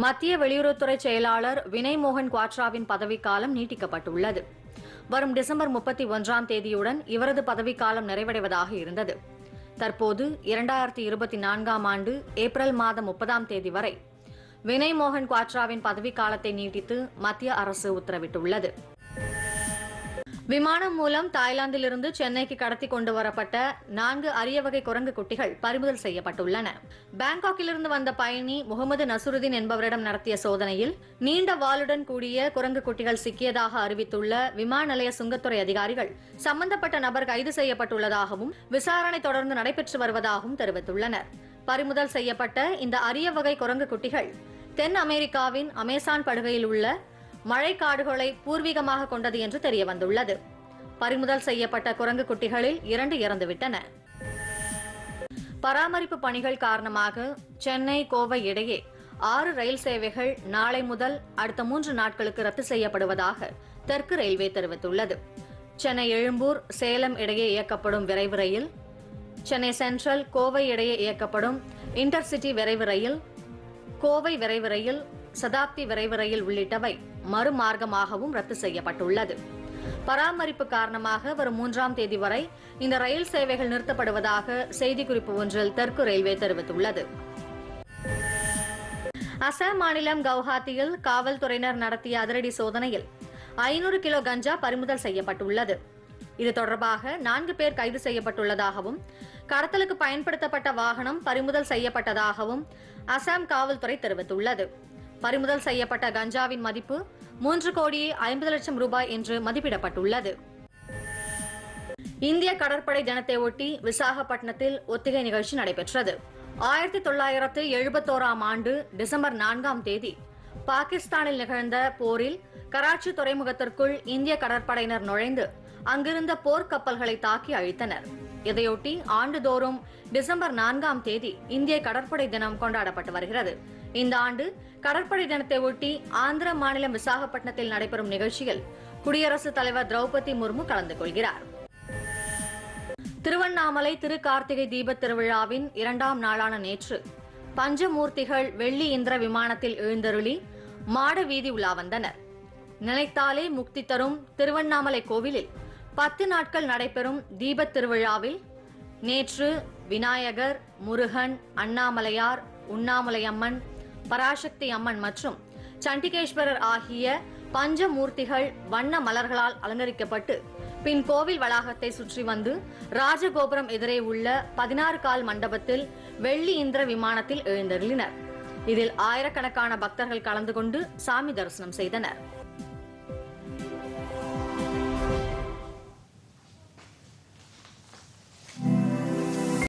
மத்திய வெளியுறவுத்துறை செயலாளர் வினய் மோகன் குவாட்ராவின் பதவிக்காலம் நீட்டிக்கப்பட்டுள்ளது வரும் டிசம்பர் முப்பத்தி ஒன்றாம் தேதியுடன் இவரது பதவிக்காலம் நிறைவடைவதாக இருந்தது தற்போது இரண்டாயிரத்தி இருபத்தி நான்காம் ஆண்டு ஏப்ரல் மாதம் முப்பதாம் தேதி வரை வினய் மோகன் குவாட்ராவின் பதவிக்காலத்தை நீட்டித்து மத்திய அரசு உத்தரவிட்டுள்ளது விமானம் மூலம் தாய்லாந்திலிருந்து சென்னைக்கு கடத்தி கொண்டு வரப்பட்ட நான்கு அரிய வகை குரங்கு குட்டிகள் பறிமுதல் செய்யப்பட்டுள்ளன பாங்காக்கிலிருந்து வந்த பயணி முகமது நசுருதீன் என்பவரிடம் நடத்திய சோதனையில் நீண்ட வாளுடன் கூடிய குரங்கு குட்டிகள் சிக்கியதாக அறிவித்துள்ள விமான நிலைய சுங்கத்துறை அதிகாரிகள் சம்பந்தப்பட்ட நபர் கைது செய்யப்பட்டுள்ளதாகவும் விசாரணை தொடர்ந்து நடைபெற்று வருவதாகவும் தெரிவித்துள்ளனர் பறிமுதல் செய்யப்பட்ட இந்த அரிய வகை குரங்கு குட்டிகள் தென் அமெரிக்காவின் அமேசான் படுகையில் உள்ள மழைக்காடுகளை பூர்வீகமாக கொண்டது என்று தெரிய வந்துள்ளது பறிமுதல் செய்யப்பட்ட குரங்கு குட்டிகளில் இரண்டு இறந்துவிட்டன பராமரிப்பு பணிகள் காரணமாக சென்னை கோவை இடையே ஆறு ரயில் சேவைகள் நாளை முதல் அடுத்த மூன்று நாட்களுக்கு ரத்து செய்யப்படுவதாக தெற்கு ரயில்வே தெரிவித்துள்ளது சென்னை எழும்பூர் சேலம் இடையே இயக்கப்படும் விரைவு ரயில் சென்னை சென்ட்ரல் கோவை இடையே இயக்கப்படும் இன்டர்சிட்டி விரைவு ரயில் கோவை விரைவு ரயில் சதாப்தி விரைவு ரயில் உள்ளிட்டவை மறுமார்க்கமாகவும் ரத்து செய்யப்பட்டுள்ளது பராமரிப்பு காரணமாக வரும் மூன்றாம் தேதி வரை இந்த ரயில் சேவைகள் நிறுத்தப்படுவதாக செய்திக்குறிப்பு ஒன்றில் தெற்கு ரயில்வே தெரிவித்துள்ளது அசாம் மாநிலம் கவுஹாத்தியில் காவல்துறையினர் நடத்திய அதிரடி சோதனையில் ஐநூறு கிலோ கஞ்சா பறிமுதல் செய்யப்பட்டுள்ளது இது தொடர்பாக நான்கு பேர் கைது செய்யப்பட்டுள்ளதாகவும் கடத்தலுக்கு பயன்படுத்தப்பட்ட வாகனம் பறிமுதல் செய்யப்பட்டதாகவும் அசாம் காவல்துறை தெரிவித்துள்ளது பறிமுதல் செய்யப்பட்ட கஞ்சாவின் மதிப்பு மூன்று கோடியே ஐம்பது லட்சம் ரூபாய் என்று மதிப்பிடப்பட்டுள்ளது இந்திய கடற்படை தினத்தை ஒட்டி விசாகப்பட்டினத்தில் ஒத்திகை நிகழ்ச்சி நடைபெற்றது ஆயிரத்தி தொள்ளாயிரத்து எழுபத்தோராம் ஆண்டு டிசம்பர் நான்காம் தேதி பாகிஸ்தானில் நிகழ்ந்த போரில் கராச்சி துறைமுகத்திற்குள் இந்திய கடற்படையினர் நுழைந்து அங்கிருந்த போர்க்கப்பல்களை தாக்கி அழித்தனர் இதையொட்டி ஆண்டுதோறும் டிசம்பர் நான்காம் தேதி இந்திய கடற்படை தினம் கொண்டாடப்பட்டு வருகிறது இந்த ஆண்டு கடற்படை தினத்தை ஒட்டி ஆந்திர மாநிலம் விசாகப்பட்டினத்தில் நடைபெறும் நிகழ்ச்சியில் குடியரசுத் தலைவர் திரௌபதி முர்மு கலந்து கொள்கிறார் திருவண்ணாமலை திருக்கார்த்திகை தீபத் திருவிழாவின் இரண்டாம் நாளான நேற்று பஞ்சமூர்த்திகள் வெள்ளி இந்திர விமானத்தில் எழுந்தருளி மாட வீதி உலா வந்தனர் நினைத்தாலே முக்தி தரும் திருவண்ணாமலை கோவிலில் பத்து நாட்கள் நடைபெறும் தீபத் திருவிழாவில் நேற்று விநாயகர் முருகன் அண்ணாமலையார் உண்ணாமலையம்மன் பராசக்தி அம்மன் மற்றும் சண்டிகேஸ்வரர் ஆகிய பஞ்சமூர்த்திகள் வண்ண மலர்களால் அலங்கரிக்கப்பட்டு பின் கோவில் வளாகத்தை சுற்றி வந்து ராஜகோபுரம் எதிரே உள்ள பதினாறு கால் மண்டபத்தில் வெள்ளி இந்திர விமானத்தில் எழுந்தருளினர் இதில் ஆயிரக்கணக்கான பக்தர்கள் கலந்து கொண்டு சாமி தரிசனம் செய்தனர்